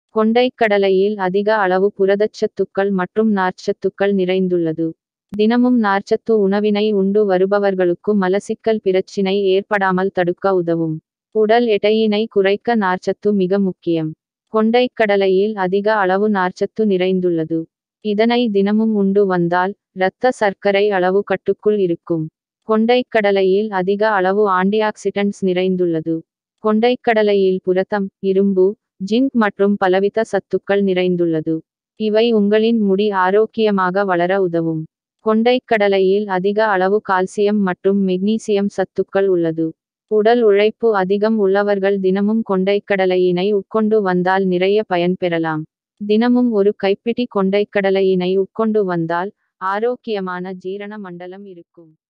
கொண்டைக்கடலையில் அதிக அளவு புரதச்சத்துக்கள் மற்றும் நார்ச்சத்துக்கள் நிறைந்துள்ளது தினமும் நார்ச்சத்து உணவினை உண்டு வருபவர்களுக்கு மலசிக்கல் பிரச்சினை ஏற்படாமல் தடுக்க உதவும் உடல் எடையினை குறைக்க நார்ச்சத்து மிக முக்கியம் கொண்டைக்கடலையில் அதிக அளவு நார்ச்சத்து நிறைந்துள்ளது இதனை தினமும் உண்டு வந்தால் இரத்த சர்க்கரை அளவு கட்டுக்குள் இருக்கும் கொண்டைக்கடலையில் அதிக அளவு ஆன்டிஆக்சிடன்ட்ஸ் நிறைந்துள்ளது கொண்டைக்கடலையில் புரதம் இரும்பு ஜிங்க் மற்றும் பலவித சத்துக்கள் நிறைந்துள்ளது இவை உங்களின் முடி ஆரோக்கியமாக வளர உதவும் கொண்டைக்கடலையில் அதிக அளவு கால்சியம் மற்றும் மெக்னீசியம் சத்துக்கள் உள்ளது உடல் உழைப்பு அதிகம் உள்ளவர்கள் தினமும் கொண்டைக்கடலையினை உட்கொண்டு வந்தால் நிறைய பயன் பெறலாம் தினமும் ஒரு கைப்பிடி கொண்டைக்கடலையினை உட்கொண்டு வந்தால் ஆரோக்கியமான ஜீரண மண்டலம் இருக்கும்